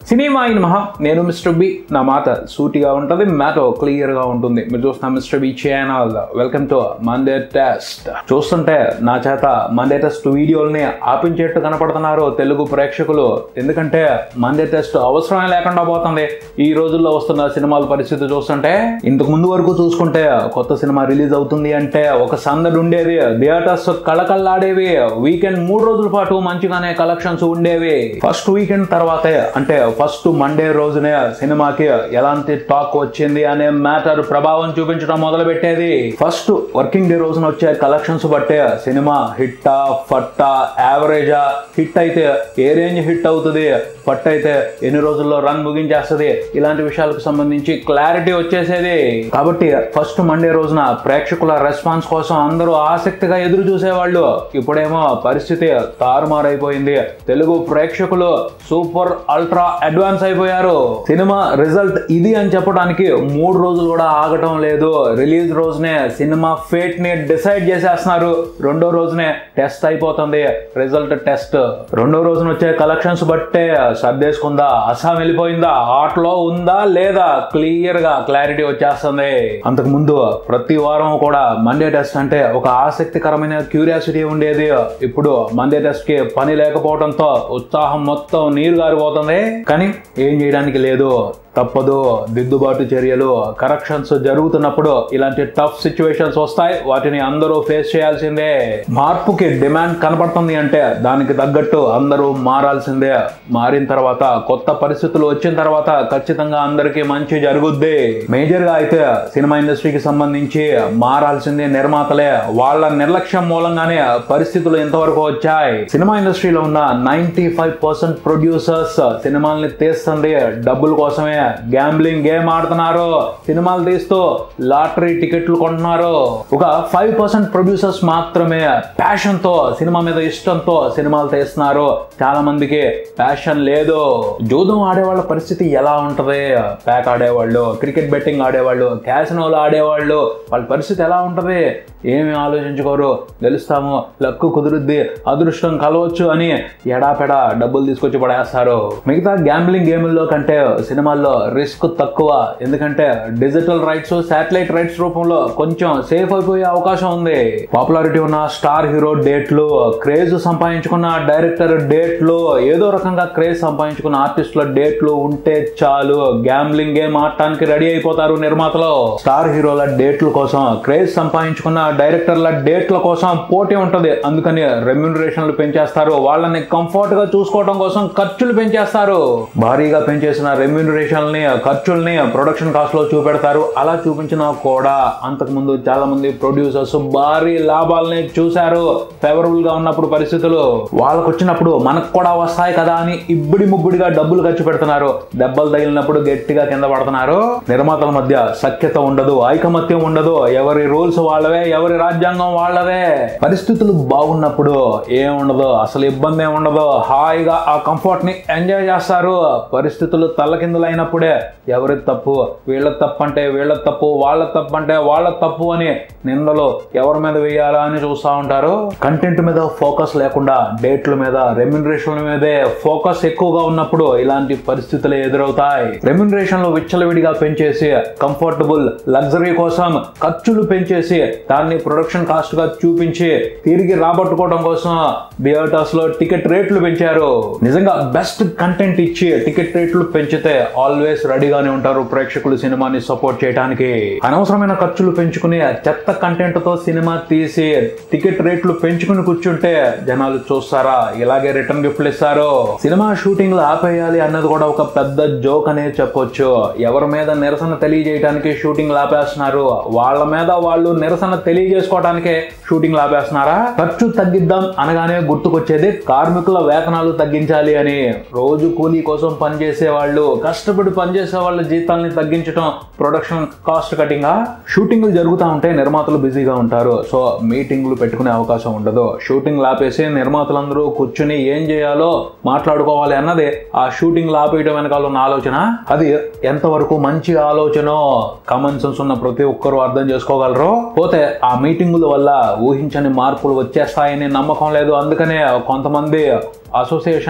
cinema అయిన మహా నేను మిస్టర్ బి నా మాట సూటిగా ఉంటుంది మ్యాటర్ క్లియర్ గా ఉంటుంది మీరు చూస్తున్న mister B channel welcome to Monday test చూస్తుంటే నా చేత మండే టెస్ట్ వీడియోల్ని ఆపించేట్టు కనపడుతున్నారు తెలుగు ప్రేక్షకులు ఎందుకంటే మండే టెస్ట్ అవసరమే లేకుండా పోతుంది ఈ రోజుల్లో వస్తున్న సినిమాల పరిస్థితి చూస్తుంటే ఇంతకు ముందు వరకు చూసుకుంటే కొత్త సినిమా రిలీజ్ అవుతుంది అంటే ఒక సందడి ఉండేది థియేటర్స్ కళకళలాడేవి వీకెండ్ మూడు రోజుల పాటు మంచిగానే కలెక్షన్స్ ఉండేవి ఫస్ట్ వీకెండ్ తర్వాతే అంటే ఫస్ట్ మండే రోజునే సినిమాకి ఎలాంటి టాక్ వచ్చింది అనే మ్యాటర్ ప్రభావం చూపించడం మొదలు పెట్టేది ఫస్ట్ వర్కింగ్ డే రోజున వచ్చే కలెక్షన్స్ బట్టే సినిమా హిట్టా ఫట్టా యావరేజా హిట్ అయితే ఏ రేంజ్ హిట్ అవుతుంది ఫట్ అయితే ఎన్ని రోజుల్లో రన్ ముగించేస్తుంది ఇలాంటి విషయాలకు సంబంధించి క్లారిటీ వచ్చేసేది కాబట్టి ఫస్ట్ మండే రోజున ప్రేక్షకుల రెస్పాన్స్ కోసం అందరూ ఆసక్తిగా ఎదురు చూసేవాళ్ళు ఇప్పుడేమో పరిస్థితి తారుమారైపోయింది తెలుగు ప్రేక్షకులు సూపర్ అల్ట్రా అడ్వాన్స్ అయిపోయారు సినిమా రిజల్ట్ ఇది అని చెప్పడానికి మూడు రోజులు కూడా ఆగటం లేదు రిలీజ్ రోజునే సినిమా ఫేట్ ని డిసైడ్ చేసేస్తున్నారు రెండో రోజునే టెస్ట్ అయిపోతుంది రిజల్ట్ టెస్ట్ రెండో రోజున వచ్చే కలెక్షన్స్ బట్టే సర్దేసుకుందా అస్సాం వెళ్ళిపోయిందా ఆటలో ఉందా లేదా క్లియర్ గా క్లారిటీ వచ్చేస్తుంది అంతకు ముందు ప్రతి వారం కూడా మండే టెస్ట్ అంటే ఒక ఆసక్తికరమైన క్యూరియాసిటీ ఉండేది ఇప్పుడు మండే టెస్ట్ కి పని లేకపోవడంతో ఉత్సాహం మొత్తం నీరు గారిపోతుంది కానీ ఏం చేయడానికి లేదు తప్పదు దిద్దుబాటు చర్యలు కరెక్షన్స్ జరుగుతున్నప్పుడు ఇలాంటి టఫ్ సిచ్యువేషన్స్ వస్తాయి వాటిని అందరూ ఫేస్ చేయాల్సిందే మార్పుకి డిమాండ్ కనపడుతుంది అంటే దానికి తగ్గట్టు అందరూ మారాల్సిందే మారిన తర్వాత కొత్త పరిస్థితులు వచ్చిన తర్వాత ఖచ్చితంగా అందరికీ మంచి జరుగుద్ది మేజర్ గా అయితే సినిమా ఇండస్ట్రీకి సంబంధించి మారాల్సిందే నిర్మాతలే వాళ్ళ నిర్లక్ష్యం మూలంగానే పరిస్థితులు ఇంతవరకు వచ్చాయి సినిమా ఇండస్ట్రీలో ఉన్న నైన్టీ ఫైవ్ పర్సెంట్ ప్రొడ్యూసర్స్ సినిమాల్ని తీస్తుంది డబ్బుల కోసమే గ్యాంబ్లింగ్ గేమ్ ఆడుతున్నారు సినిమాలు తీస్తూ లాటరీ టికెట్లు కొంటున్నారు ఒక ఫైవ్ పర్సెంట్ ప్రొడ్యూసర్స్ మాత్రమే ప్యాషన్ తో సినిమా మీద ఇష్టంతో సినిమాలు తీస్తున్నారు చాలా మందికి ప్యాషన్ లేదు జూదం ఆడేవాళ్ళ పరిస్థితి ఎలా ఉంటది ప్యాక్ ఆడేవాళ్ళు క్రికెట్ బెట్టింగ్ ఆడేవాళ్ళు క్యాసినోలు ఆడేవాళ్ళు వాళ్ళ పరిస్థితి ఎలా ఉంటది ఏమి ఆలోచించుకోరు గెలుస్తాము లక్కు కుదురుద్ది అదృష్టం కలవచ్చు అని ఎడాపెడా డబ్బులు తీసుకొచ్చి పడేస్తారు మిగతా గ్యాంబ్లింగ్ గేముల్లో కంటే సినిమాల్లో రిస్క్ తక్కువ ఎందుకంటే డిజిటల్ రైట్స్ శాటిలైట్ రైట్స్ రూపంలో కొంచెం సేఫ్ అయిపోయే అవకాశం ఉంది పాపులారిటీ ఉన్న స్టార్ హీరో డేట్లు క్రేజ్ సంపాదించుకున్న డైరెక్టర్ డేట్లు ఏదో రకంగా క్రేజ్ సంపాదించుకున్న ఆర్టిస్టుల డేట్లు ఉంటే చాలు గ్యాంబ్లింగ్ గేమ్ ఆడటానికి రెడీ అయిపోతారు నిర్మాతలు స్టార్ హీరోల డేట్ల కోసం క్రేజ్ సంపాదించుకున్న డైరెక్టర్ల డేట్ల కోసం పోటీ ఉంటది అందుకని రెమ్యూనరేషన్లు పెంచేస్తారు వాళ్ళని కంఫర్ట్ గా చూసుకోవడం కోసం ఖర్చులు పెంచేస్తారు భారీగా పెంచేసిన రెమ్యూనరేషన్ని ఖర్చుల్ని ప్రొడక్షన్ కాస్ట్ లో చూపెడతారు అలా చూపించినా కూడా అంతకు ముందు చాలా మంది ప్రొడ్యూసర్స్ భారీ లాభాలని చూశారు ఫేవరబుల్ గా ఉన్నప్పుడు పరిస్థితులు వాళ్ళకు వచ్చినప్పుడు మనకు కూడా వస్తాయి కదా అని ఇబ్బడి ముబ్బడిగా డబ్బులు ఖర్చు పెడుతున్నారు దెబ్బలు తగిలినప్పుడు గట్టిగా కింద పడుతున్నారు నిర్మాతల మధ్య సఖ్యత ఉండదు ఐకమత్యం ఉండదు ఎవరి రూల్స్ వాళ్ళవే ఎవరి రాజ్యాంగం వాళ్ళదే పరిస్థితులు బాగున్నప్పుడు ఏం ఉండదు అసలు ఇబ్బంది ఏం ఉండదు హాయిగా ఆ కంఫర్ట్ ని ఎంజాయ్ చేస్తారు పరిస్థితులు తల్లకిందులైనప్పుడే ఎవరి తప్పు వీళ్ళ తప్పు అంటే వీళ్ళ తప్పు వాళ్ళ తప్పు అంటే వాళ్ళ తప్పు అని నిందలు ఎవరి మీద వేయాలా అని చూస్తూ ఉంటారు కంటెంట్ మీద ఫోకస్ లేకుండా డేట్ల మీద రెమ్యునరేషన్ల మీదే ఫోకస్ ఎక్కువగా ఉన్నప్పుడు ఇలాంటి పరిస్థితులు ఎదురవుతాయి రెమ్యునరేషన్లు విచ్చలవిడిగా పెంచేసి కంఫర్టబుల్ లగ్జరీ కోసం ఖర్చులు పెంచేసి దాన్ని ప్రొడక్షన్ కాస్ట్ గా చూపించి తిరిగి రాబట్టుకోవడం కోసం థియేటర్స్ లో టికెట్ రేట్లు పెంచారు నిజంగా బెస్ట్ కంటెంట్ ఇచ్చి టికెట్ రేట్లు పెంచితే ఆల్వేస్ రెడీగానే ఉంటారు ప్రేక్షకులు సినిమాని సపోర్ట్ చేయడానికి అనవసరమైన ఖర్చులు పెంచుకుని చెత్త కంటెంట్ తో సినిమా తీసి టికెట్ రేట్లు పెంచుకుని కూర్చుంటే జనాలు చూస్తారా ఇలాగే రిటర్న్ గిఫ్ట్లు ఇస్తారు సినిమా షూటింగ్లు ఆపేయాలి అన్నది కూడా ఒక పెద్ద జోక్ అనే చెప్పొచ్చు ఎవరి మీద నిరసన తెలియజేయడానికి షూటింగ్ ఆపేస్తున్నారు వాళ్ళ మీద వాళ్ళు నిరసన తెలియజేసుకోవడానికే షూటింగ్ ఆపేస్తున్నారా ఖర్చు తగ్గిద్దాం అనగానే గుర్తుకొచ్చేది కార్మికుల వేతనాలు తగ్గించాలి అని రోజు కూలీ కోసం పనిచేసే వాళ్ళు కష్టపడి పనిచేసే వాళ్ళ జీతాల్ని తగ్గించడం ప్రొడక్షన్ కాస్ట్ కటింగ్ షూటింగ్లు జరుగుతూ ఉంటే నిర్మాతలు బిజీగా ఉంటారు సో మీటింగ్లు పెట్టుకునే అవకాశం ఉండదు షూటింగ్ ఆపేసి నిర్మాతలందరూ కూర్చుని ఏం చేయాలో మాట్లాడుకోవాలి అన్నది ఆ షూటింగ్ ఆపేయడం వెనకాల ఉన్న ఆలోచన అది ఎంతవరకు మంచి ఆలోచన కామన్ సెన్స్ ఉన్న ప్రతి ఒక్కరూ అర్థం చేసుకోగలరు పోతే ఆ మీటింగుల వల్ల ఊహించని మార్పులు వచ్చేస్తాయని నమ్మకం లేదు అందుకనే కొంతమంది అసోసియేషన్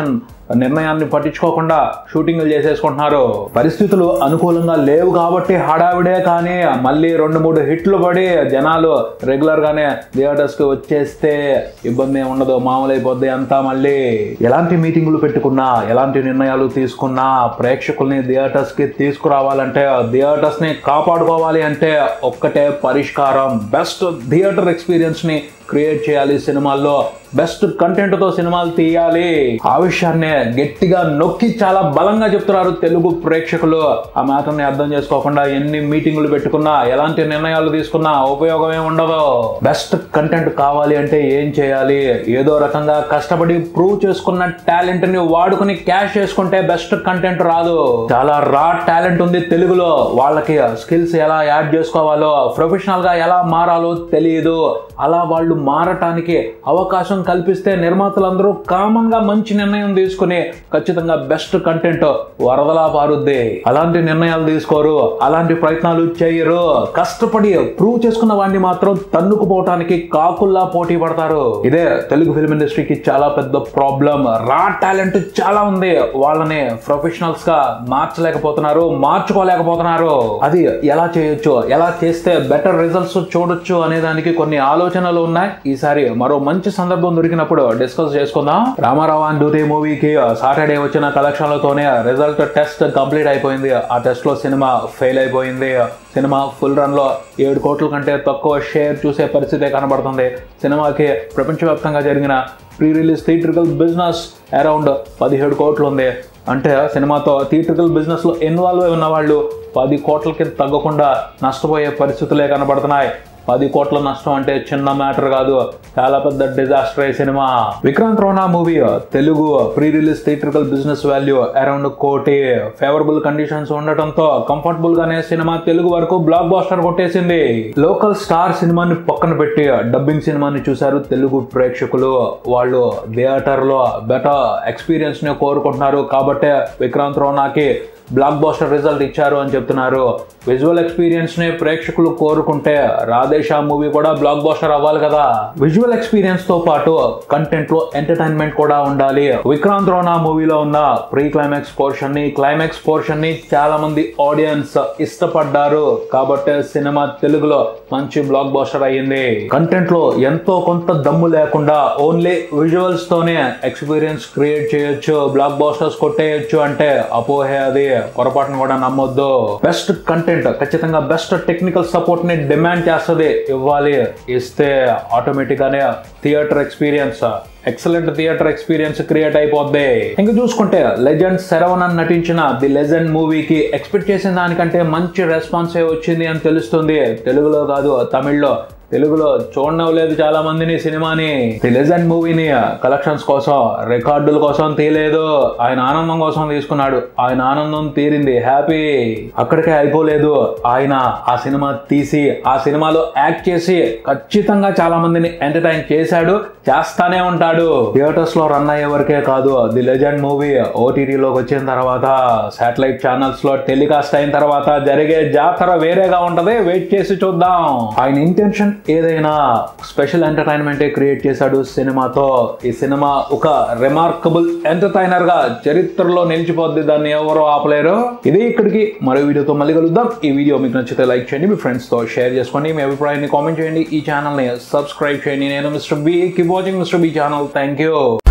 నిర్ణయాన్ని పట్టించుకోకుండా షూటింగ్లు చేసేసుకుంటున్నారు పరిస్థితులు అనుకూలంగా లేవు కాబట్టి హడావిడే కానీ మళ్ళీ రెండు మూడు హిట్లు పడి జనాలు రెగ్యులర్ గానే థియేటర్స్ కి వచ్చేస్తే ఇబ్బంది ఏం ఉండదు మామూలు అయిపోద్ది అంతా మళ్ళీ ఎలాంటి మీటింగులు పెట్టుకున్నా ఎలాంటి నిర్ణయాలు తీసుకున్నా ప్రేక్షకుల్ని థియేటర్స్ కి తీసుకురావాలంటే థియేటర్స్ ని కాపాడుకోవాలి అంటే ఒక్కటే పరిష్కారం బెస్ట్ థియేటర్ ఎక్స్పీరియన్స్ ని క్రియేట్ చేయాలి సినిమాల్లో బెస్ట్ కంటెంట్ తో సినిమాలు తీయాలి ఆ విషయాన్ని గట్టిగా నొక్కి చాలా బలంగా చెప్తున్నారు తెలుగు ప్రేక్షకులు ఆ మాటని అర్థం చేసుకోకుండా ఎన్ని మీటింగులు పెట్టుకున్నా ఎలాంటి నిర్ణయాలు తీసుకున్నా ఉపయోగం ఏమి ఉండదు బెస్ట్ కంటెంట్ కావాలి అంటే ఏం చేయాలి ఏదో రకంగా కష్టపడి ప్రూవ్ చేసుకున్న టాలెంట్ ని వాడుకుని క్యాష్ చేసుకుంటే బెస్ట్ కంటెంట్ రాదు చాలా రా టాలెంట్ ఉంది తెలుగులో వాళ్ళకి స్కిల్స్ ఎలా యాడ్ చేసుకోవాలో ప్రొఫెషనల్ గా ఎలా మారాలో తెలియదు అలా వాళ్ళు మారటానికి అవకాశం కల్పిస్తే నిర్మాతలందరూ కామన్ గా మంచి నిర్ణయం తీసుకుని ఖచ్చితంగా బెస్ట్ కంటెంట్ వరదలా పారుద్ది అలాంటి నిర్ణయాలు తీసుకోరు అలాంటి ప్రయత్నాలు చేయరు కష్టపడి ప్రూవ్ చేసుకున్న వాడిని మాత్రం తన్నుకుపోవటానికి కాకుల్లా పోటీ పడతారు ఇదే తెలుగు ఫిల్మ్ ఇండస్ట్రీకి చాలా పెద్ద ప్రాబ్లం రా టాలెంట్ చాలా ఉంది వాళ్ళని ప్రొఫెషనల్స్ గా మార్చలేకపోతున్నారు మార్చుకోలేకపోతున్నారు అది ఎలా చేయొచ్చు ఎలా చేస్తే బెటర్ రిజల్ట్స్ చూడొచ్చు అనే దానికి కొన్ని ఆలోచనలు ఉన్నాయి ఈసారి మరో మంచి సందర్భం దొరికినప్పుడు డిస్కస్ చేసుకుందాం రామారావు అండ్ డ్యూటీ మూవీకి సాటర్డే వచ్చిన కలెక్షన్లతోనే రిజల్ట్ టెస్ట్ కంప్లీట్ అయిపోయింది ఆ టెస్ట్ లో సినిమా ఫెయిల్ అయిపోయింది సినిమా ఫుల్ రన్ లో ఏడు కోట్ల కంటే తక్కువ షేర్ చూసే పరిస్థితే కనబడుతుంది సినిమాకి ప్రపంచవ్యాప్తంగా జరిగిన pre release theatrical business around పదిహేడు కోట్లు ఉంది అంటే సినిమాతో థియేట్రికల్ బిజినెస్ లో ఇన్వాల్వ్ అయి ఉన్న వాళ్ళు పది కోట్లకి తగ్గకుండా నష్టపోయే పరిస్థితులే కనబడుతున్నాయి పది కోట్ల నష్టం అంటే చిన్న మ్యాటర్ కాదు చాలా పెద్ద డిజాస్టర్ అయ్యే cinema Vikrant Rona movie Telugu pre release theatrical business value around కోటి ఫేవరబుల్ కండిషన్స్ ఉండటంతో కంఫర్టబుల్ గానే సినిమా తెలుగు వరకు బ్లాక్ బాస్టర్ కొట్టేసింది లోకల్ స్టార్ సినిమాని పక్కన పెట్టి డబ్బింగ్ సినిమాని చూశారు తెలుగు ప్రేక్షకులు వాళ్ళు థియేటర్ లో బెటర్ ఎక్స్పీరియన్స్ ని కోరుకుంటున్నారు కాబట్టే విక్రాంత్ రోనాకి బ్లాక్ బాస్టర్ రిజల్ట్ ఇచ్చారు అని చెప్తున్నారు విజువల్ ఎక్స్పీరియన్స్ ని ప్రేక్షకులు కోరుకుంటే రాధేషా మూవీ కూడా బ్లాక్ బాస్టర్ అవ్వాలి కదా విజువల్ ఎక్స్పీరియన్స్ తో పాటు కంటెంట్ లో ఎంటర్టైన్మెంట్ కూడా ఉండాలి విక్రాంత్ రోనా మూవీలో ఉన్న ప్రీ క్లైమాక్స్ పోర్షన్ ని క్లైమాక్స్ పోర్షన్ ని చాలా మంది ఆడియన్స్ ఇష్టపడ్డారు కాబట్టి సినిమా తెలుగులో మంచి బ్లాక్ బాస్టర్ అయ్యింది కంటెంట్ లో ఎంతో కొంత దమ్ము లేకుండా ఓన్లీ విజువల్స్ తోనే ఎక్స్పీరియన్స్ క్రియేట్ చేయొచ్చు బ్లాక్ బాస్టర్స్ కొట్టేయచ్చు అంటే అపోహే అది పొరపాటును కూడా నమ్మొద్దు బెస్ట్ కంటెంట్ ఖచ్చితంగా బెస్ట్ టెక్నికల్ సపోర్ట్ ని డిమాండ్ చేస్తుంది ఇవ్వాలి ఇస్తే ఆటోమేటిక్ గానే theatre experience excellent theatre experience create అయిపోద్ది ఇంకా చూసుకుంటే లెజెండ్ శరవణన్ నటించిన ది లెజెండ్ మూవీకి ఎక్స్పెక్ట్ చేసిన దానికంటే మంచి రెస్పాన్స్ వచ్చింది అని తెలుస్తుంది తెలుగులో కాదు తమిళ్లో తెలుగులో చూడనవ్వలేదు చాలా మందిని సినిమాని ది లెజెండ్ మూవీని కలెక్షన్స్ కోసం రికార్డుల కోసం తీయలేదు ఆయన ఆనందం కోసం తీసుకున్నాడు ఆయన ఆనందం తీరింది హ్యాపీ అక్కడికే అయిపోలేదు ఆయన ఆ సినిమా తీసి ఆ సినిమాలో యాక్ట్ చేసి ఖచ్చితంగా చాలా మందిని ఎంటర్టైన్ చేశాడు చేస్తానే ఉంటాడు థియేటర్స్ లో రన్ అయ్యే వరకే కాదు ది లెజెండ్ మూవీ ఓటీటీలోకి వచ్చిన తర్వాత శాటిలైట్ ఛానల్స్ లో టెలికాస్ట్ అయిన తర్వాత జరిగే జాతర వేరేగా ఉంటది వెయిట్ చేసి చూద్దాం ఆయన ఇంటెన్షన్ ఏదైనా స్పెషల్ ఎంటర్టైన్మెంటే క్రియేట్ చేశాడు సినిమాతో ఈ సినిమా ఒక రిమార్కబుల్ ఎంటర్టైనర్ గా చరిత్రలో నిలిచిపోద్ది దాన్ని ఎవరో ఆపలేరు ఇది ఇక్కడికి మరో వీడియోతో మళ్ళీ కలుద్దాం ఈ వీడియో మీకు నచ్చితే లైక్ చేయండి మీ ఫ్రెండ్స్ తో షేర్ చేసుకోండి మీ అభిప్రాయాన్ని కామెంట్ చేయండి ఈ ఛానల్ ని సబ్స్క్రైబ్ చేయండి నేను mister B keep watching mister B channel thank you